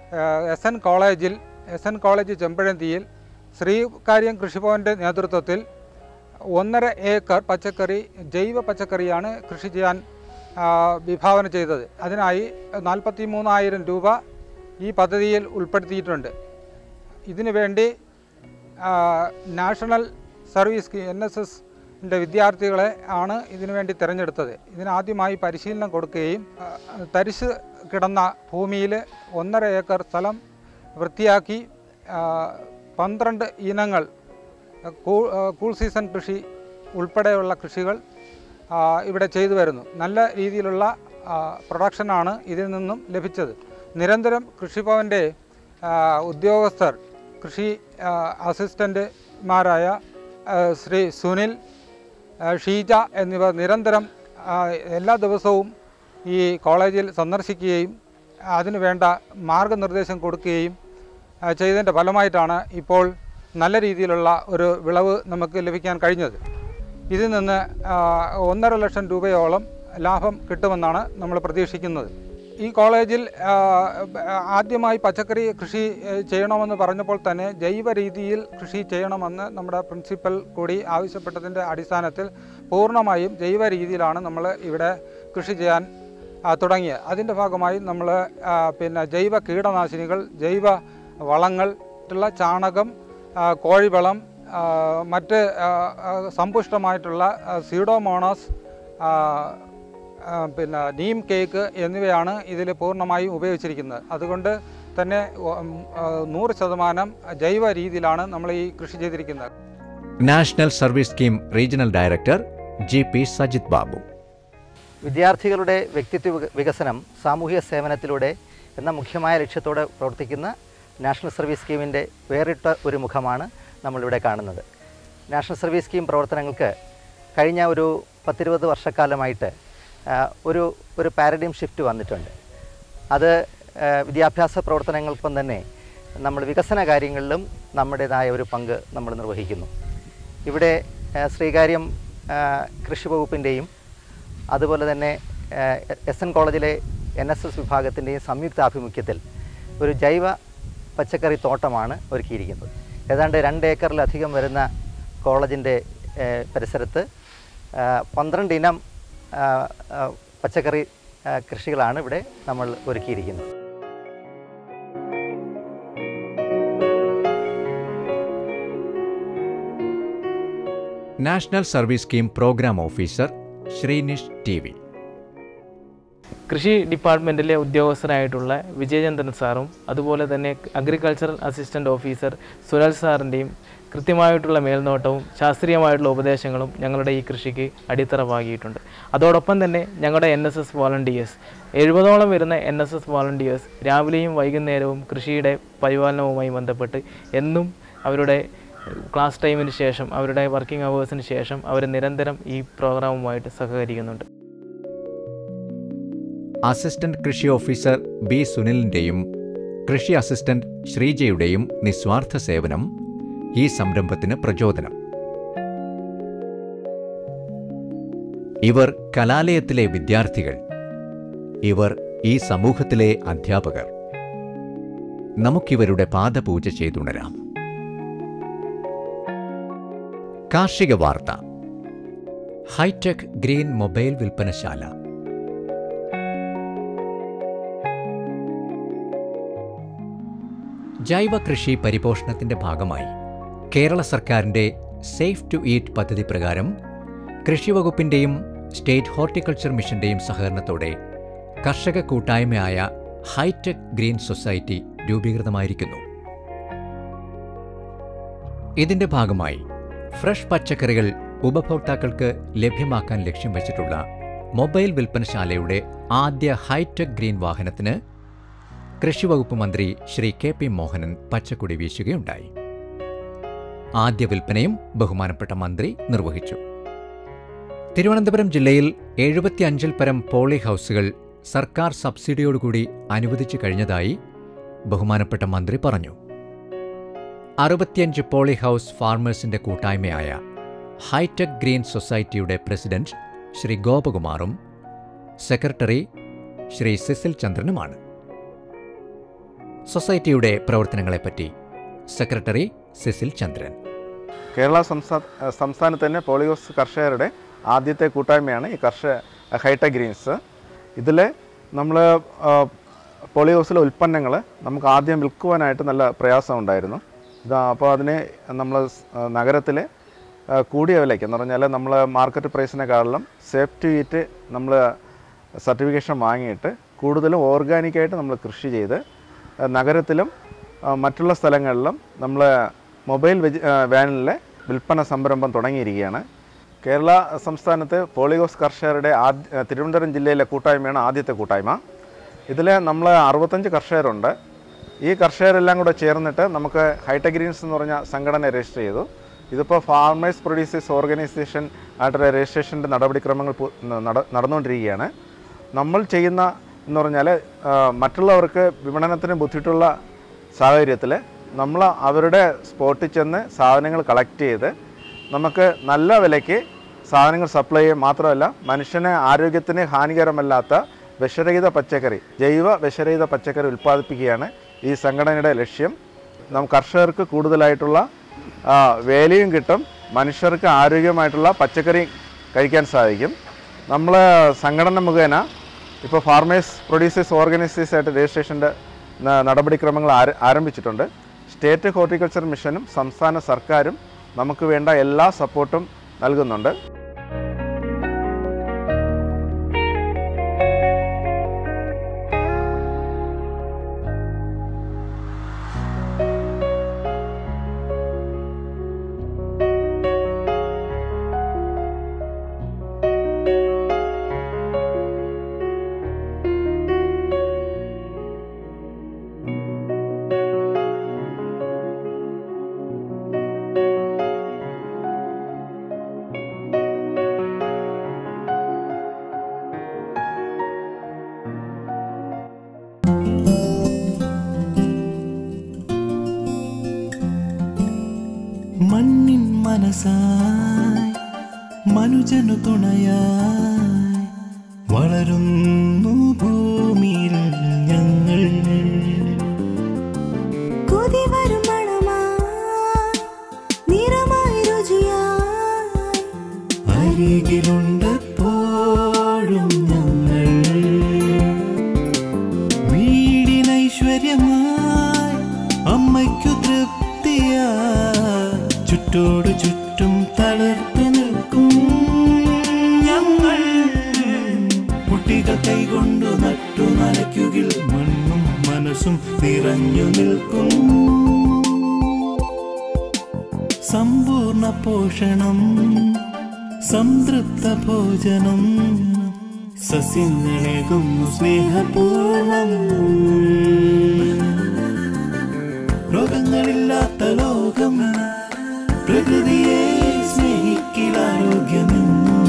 S N കോളേജിൽ S N college ചെമ്പഴന്തിയിൽ ശ്രീകാര്യം കൃഷിഭവൻ്റെ നേതൃത്വത്തിൽ ഒന്നര ഏക്കർ പച്ചക്കറി ജൈവ പച്ചക്കറിയാണ് കൃഷി ചെയ്യാൻ ആ, വിഭാവന ചെയ്തത് അതിനായി നാൽപ്പത്തി മൂന്നായിരം രൂപ ഈ പദ്ധതിയിൽ ഉൾപ്പെടുത്തിയിട്ടുണ്ട് ഇതിനു വേണ്ടി ആ, നാഷണൽ സർവീസ് എൻ എസ് എസിൻ്റെ വിദ്യാർത്ഥികളെ ആണ് ഇതിനു വേണ്ടി തിരഞ്ഞെടുത്തത് ഇതിനാദ്യമായി പരിശീലനം കൊടുക്കുകയും ആ, തരിശ് കിടന്ന ഭൂമിയിൽ ഒന്നര ഏക്കർ സ്ഥലം വൃത്തിയാക്കി ആ, പന്ത്രണ്ട് ഇനങ്ങൾ കൂ ആ, കൂൾ സീസൺ കൃഷി ഉൾപ്പെടെയുള്ള കൃഷികൾ ആ, ഇവിടെ ചെയ്തു വരുന്നു നല്ല രീതിയിലുള്ള ആ, പ്രൊഡക്ഷനാണ് ഇതിൽ നിന്നും ലഭിച്ചത് നിരന്തരം കൃഷിഭവൻ്റെ ആ, ഉദ്യോഗസ്ഥർ കൃഷി ആ, അസിസ്റ്റൻ്റുമാരായ ആ, ശ്രീ സുനിൽ ആ, ഷീജ എന്നിവർ നിരന്തരം ആ, എല്ലാ ദിവസവും ഈ കോളേജിൽ സന്ദർശിക്കുകയും അതിനു വേണ്ട മാർഗനിർദ്ദേശം കൊടുക്കുകയും ആ, ചെയ്തതിൻ്റെ ഫലമായിട്ടാണ് ഇപ്പോൾ നല്ല രീതിയിലുള്ള ഒരു വിളവ് നമുക്ക് ലഭിക്കാൻ കഴിഞ്ഞത് ഇതിൽ നിന്ന് ആ, ഒന്നര ലക്ഷം രൂപയോളം ലാഭം കിട്ടുമെന്നാണ് നമ്മൾ പ്രതീക്ഷിക്കുന്നത് ഈ കോളേജിൽ ആ, ആദ്യമായി പച്ചക്കറി കൃഷി ഏ, ചെയ്യണമെന്ന് പറഞ്ഞപ്പോൾ തന്നെ ജൈവ രീതിയിൽ കൃഷി ചെയ്യണമെന്ന് നമ്മുടെ പ്രിൻസിപ്പൽ കൂടി ആവശ്യപ്പെട്ടതിൻ്റെ അടിസ്ഥാനത്തിൽ പൂർണ്ണമായും ജൈവ രീതിയിലാണ് നമ്മൾ ഇവിടെ കൃഷി ചെയ്യാൻ ആ, തുടങ്ങിയത് അതിൻ്റെ ഭാഗമായി നമ്മൾ പിന്നെ ജൈവ കീടനാശിനികൾ ജൈവ വളങ്ങൾ ഉള്ള ചാണകം ആ, കോഴിവളം ആ, മറ്റ് ആ, ആ, സമ്പുഷ്ടമായിട്ടുള്ള ആ, സീഡോമോണാസ് ആ, ആ, പിന്നെ നീം കേക്ക് എന്നിവയാണ് ഇതിൽ പൂർണ്ണമായും ഉപയോഗിച്ചിരിക്കുന്നത് അതുകൊണ്ട് തന്നെ ഉം, ആ, നൂറ് ശതമാനം ജൈവ രീതിയിലാണ് നമ്മൾ ഈ കൃഷി ചെയ്തിരിക്കുന്നത് national service scheme regional director G P Sajith Babu വിദ്യാർത്ഥികളുടെ വ്യക്തിത്വ വിക- വികസനം സാമൂഹിക സേവനത്തിലൂടെ എന്ന മുഖ്യമായ ലക്ഷ്യത്തോടെ പ്രവർത്തിക്കുന്ന നാഷണൽ സർവീസ് സ്കീമിൻ്റെ വേറിട്ട ഒരു മുഖമാണ് നമ്മളിവിടെ കാണുന്നത് നാഷണൽ സർവീസ് സ്കീം പ്രവർത്തനങ്ങൾക്ക് കഴിഞ്ഞ ഒരു പത്തിരുപത് വർഷക്കാലമായിട്ട് ആ, ഒരു ഒരു പാരഡൈം ഷിഫ്റ്റ് വന്നിട്ടുണ്ട് അത് ആ, വിദ്യാഭ്യാസ പ്രവർത്തനങ്ങൾക്കൊപ്പം തന്നെ നമ്മൾ വികസന കാര്യങ്ങളിലും നമ്മുടേതായ ഒരു പങ്ക് നമ്മൾ നിർവഹിക്കുന്നു ഇവിടെ ആ, ശ്രീകാര്യം ആ, കൃഷി വകുപ്പിൻ്റെയും അതുപോലെ തന്നെ എസ് എൻ കോളേജിലെ എൻ എസ് എസ് വിഭാഗത്തിൻ്റെയും സംയുക്താഭിമുഖ്യത്തിൽ ഒരു ജൈവ പച്ചക്കറി തോട്ടമാണ് ഒരുക്കിയിരിക്കുന്നത് ഏതാണ്ട് രണ്ട് ഏക്കറിലധികം വരുന്ന കോളേജിൻ്റെ ഏഹ്, പരിസരത്ത് ആ, പന്ത്രണ്ട് ഇനം ആ, ആ, പച്ചക്കറി ആ, കൃഷികളാണ് ഇവിടെ നമ്മൾ ഒരുക്കിയിരിക്കുന്നത് national service scheme programme officer Sreenish T V കൃഷി ഡിപ്പാർട്ട്മെൻറ്റിലെ ഉദ്യോഗസ്ഥരായിട്ടുള്ള വിജയചന്ദ്രൻ സാറും അതുപോലെ തന്നെ അഗ്രികൾച്ചറൽ അസിസ്റ്റൻ്റ് ഓഫീസർ സുരൽ സാറിൻ്റെയും കൃത്യമായിട്ടുള്ള മേൽനോട്ടവും ശാസ്ത്രീയമായിട്ടുള്ള ഉപദേശങ്ങളും ഞങ്ങളുടെ ഈ കൃഷിക്ക് അടിത്തറ പാകിയിട്ടുണ്ട് അതോടൊപ്പം തന്നെ ഞങ്ങളുടെ എൻ എസ് എസ് വോളണ്ടിയേഴ്സ് എഴുപതോളം വരുന്ന എൻ എസ് എസ് വോളണ്ടിയേഴ്സ് രാവിലെയും വൈകുന്നേരവും കൃഷിയുടെ പരിപാലനവുമായി ബന്ധപ്പെട്ട് എന്നും അവരുടെ ക്ലാസ് ടൈമിന് ശേഷം അവരുടെ വർക്കിംഗ് അവേഴ്സിന് ശേഷം അവർ നിരന്തരം ഈ പ്രോഗ്രാമുമായിട്ട് സഹകരിക്കുന്നുണ്ട് അസിസ്റ്റന്റ് കൃഷി ഓഫീസർ ബി സുനിലിന്റെയും കൃഷി അസിസ്റ്റന്റ് ശ്രീജയുടെയും നിസ്വാർത്ഥ സേവനം ഈ സംരംഭത്തിന് പ്രചോദനം ഇവർ കലാലയത്തിലെ വിദ്യാർത്ഥികൾ ഇവർ ഈ സമൂഹത്തിലെ അധ്യാപകർ നമുക്കിവരുടെ പാദപൂജ ചെയ്തുണരാം കാർഷിക വാർത്ത ഹൈടെക് ഗ്രീൻ മൊബൈൽ വിൽപ്പനശാല ജൈവ കൃഷി പരിപോഷണത്തിന്റെ ഭാഗമായി കേരള സർക്കാരിന്റെ സേഫ് ടു ഈറ്റ് പദ്ധതി പ്രകാരം കൃഷിവകുപ്പിന്റെയും സ്റ്റേറ്റ് ഹോർട്ടിക്കൾച്ചർ മിഷന്റെയും സഹകരണത്തോടെ കർഷക കൂട്ടായ്മയായ ഹൈടെക് ഗ്രീൻ സൊസൈറ്റി രൂപീകൃതമായിരിക്കുന്നു ഇതിന്റെ ഭാഗമായി ഫ്രഷ് പച്ചക്കറികൾ ഉപഭോക്താക്കൾക്ക് ലഭ്യമാക്കാൻ ലക്ഷ്യം വെച്ചിട്ടുള്ള മൊബൈൽ വിൽപ്പനശാലയുടെ ആദ്യ ഹൈടെക് ഗ്രീൻ വാഹനത്തിന് കൃഷിവകുപ്പ് മന്ത്രി ശ്രീ കെ പി മോഹനൻ പച്ചക്കൊടി വീശുകയുണ്ടായി ആദ്യ വിൽപ്പനയും ബഹുമാനപ്പെട്ട മന്ത്രി നിർവഹിച്ചു തിരുവനന്തപുരം ജില്ലയിൽ എഴുപത്തിയഞ്ചിൽ പരം പോളി ഹൗസുകൾ സർക്കാർ സബ്സിഡിയോടുകൂടി അനുവദിച്ചു കഴിഞ്ഞതായി ബഹുമാനപ്പെട്ട മന്ത്രി പറഞ്ഞു അറുപത്തിയഞ്ച് പോളി ഹൗസ് ഫാർമേഴ്സിന്റെ കൂട്ടായ്മയായ ഹൈടെക് ഗ്രീൻ സൊസൈറ്റിയുടെ പ്രസിഡന്റ് ശ്രീ ഗോപകുമാറും സെക്രട്ടറി ശ്രീ സിസിൽ ചന്ദ്രനുമാണ് സൊസൈറ്റിയുടെ പ്രവർത്തനങ്ങളെപ്പറ്റി സെക്രട്ടറി സിസിൽ ചന്ദ്രൻ കേരള സംസ്ഥാന സംസ്ഥാനത്ത് തന്നെ പോളിയോസ് കർഷകരുടെ ആദ്യത്തെ കൂട്ടായ്മയാണ് ഈ കർഷക ഹൈടെക് ഗ്രീൻസ് ഇതിൽ നമ്മൾ പോളിയോസിലെ ഉൽപ്പന്നങ്ങൾ നമുക്ക് ആദ്യം വിൽക്കുവാനായിട്ട് നല്ല പ്രയാസം ഉണ്ടായിരുന്നു ഇതാ അപ്പോൾ അതിനെ നമ്മൾ നഗരത്തിലെ ആ, കൂടിയ വിലയ്ക്ക് എന്ന് പറഞ്ഞാൽ നമ്മൾ മാർക്കറ്റ് പ്രൈസിനെക്കാളും സേഫ്റ്റി ഈറ്റ് നമ്മൾ സർട്ടിഫിക്കേഷൻ വാങ്ങിയിട്ട് കൂടുതലും ഓർഗാനിക്കായിട്ട് നമ്മൾ കൃഷി ചെയ്ത് ആ, നഗരത്തിലും ആ, മറ്റുള്ള സ്ഥലങ്ങളിലും നമ്മൾ മൊബൈൽ വെജ് ആ, വാനിലെ വിൽപ്പന സംരംഭം തുടങ്ങിയിരിക്കുകയാണ് കേരള സംസ്ഥാനത്ത് പോളിയോസ് കർഷകരുടെ ആദ്യ തിരുവനന്തപുരം ജില്ലയിലെ കൂട്ടായ്മയാണ് ആദ്യത്തെ കൂട്ടായ്മ ഇതിൽ നമ്മൾ അറുപത്തഞ്ച് കർഷകരുണ്ട് ഈ കർഷകരെല്ലാം കൂടെ ചേർന്നിട്ട് നമുക്ക് ഹൈടെക് ഗ്രീൻസ് എന്ന് പറഞ്ഞ സംഘടന രജിസ്റ്റർ ചെയ്തു ഇതിപ്പോൾ ഫാർമേഴ്സ് പ്രൊഡ്യൂസേഴ്സ് ഓർഗനൈസേഷൻ ആയിട്ടുള്ള രജിസ്ട്രേഷൻ്റെ നടപടിക്രമങ്ങൾ പു- നട- നടന്നുകൊണ്ടിരിക്കുകയാണ് നമ്മൾ ചെയ്യുന്ന എന്ന് പറഞ്ഞാൽ ആ, മറ്റുള്ളവർക്ക് വിപണനത്തിന് ബുദ്ധിമുട്ടുള്ള സാഹചര്യത്തിൽ നമ്മൾ അവരുടെ സ്പോട്ടിൽ ചെന്ന് സാധനങ്ങൾ കളക്ട് ചെയ്ത് നമുക്ക് നല്ല വിലയ്ക്ക് സാധനങ്ങൾ സപ്ലൈ ചെയ്യുക മാത്രമല്ല മനുഷ്യന് ആരോഗ്യത്തിന് ഹാനികരമല്ലാത്ത വിഷരഹിത പച്ചക്കറി ജൈവ വിഷരഹിത പച്ചക്കറി ഉൽപ്പാദിപ്പിക്കുകയാണ് ഈ സംഘടനയുടെ ലക്ഷ്യം നാം കർഷകർക്ക് കൂടുതലായിട്ടുള്ള ആ, വേലയും കിട്ടും മനുഷ്യർക്ക് ആരോഗ്യമായിട്ടുള്ള പച്ചക്കറി കഴിക്കാൻ സാധിക്കും നമ്മൾ സംഘടന മുഖേന ഇപ്പോൾ ഫാർമേഴ്സ് പ്രൊഡ്യൂസേഴ്സ് ഓർഗനൈസേഴ്സ് ആയിട്ട് രജിസ്ട്രേഷൻ്റെ നടപടിക്രമങ്ങൾ ആര- ആരംഭിച്ചിട്ടുണ്ട് സ്റ്റേറ്റ് ഹോർട്ടിക്കൾച്ചർ മിഷനും സംസ്ഥാന സർക്കാരും നമുക്ക് വേണ്ട എല്ലാ സപ്പോർട്ടും നൽകുന്നുണ്ട് മണ്ണിൻ മനസ്സായി മനുജനു തുണയായി വളരുന്നു ഭൂമിയിൽ ഞങ്ങൾ കൊതിവരും മണമായി നിറമായി രുചിയായി അരികിലുണ്ടെപ്പോഴും ഞങ്ങൾ വീടിനൈശ്വര്യമായി അമ്മയ്ക്കു തൃപ്തിയായി ചുറ്റോടു ചുറ്റും തളർത്തു നിൽക്കും ഞങ്ങൾ കുട്ടികൾ കൈകൊണ്ടു നട്ടു നനയ്ക്കുകിൽ മണ്ണും മനസ്സും നിറഞ്ഞു നിൽക്കും സമ്പൂർണ്ണ പോഷണം സംതൃപ്ത ഭോജനം സസ്യങ്ങളേകുന്നു സ്നേഹപൂർവം രോഗങ്ങളില്ലാത്ത ലോകം പ്രകൃതിയെ സ്നേഹിക്കലാരോഗ്യമെന്നും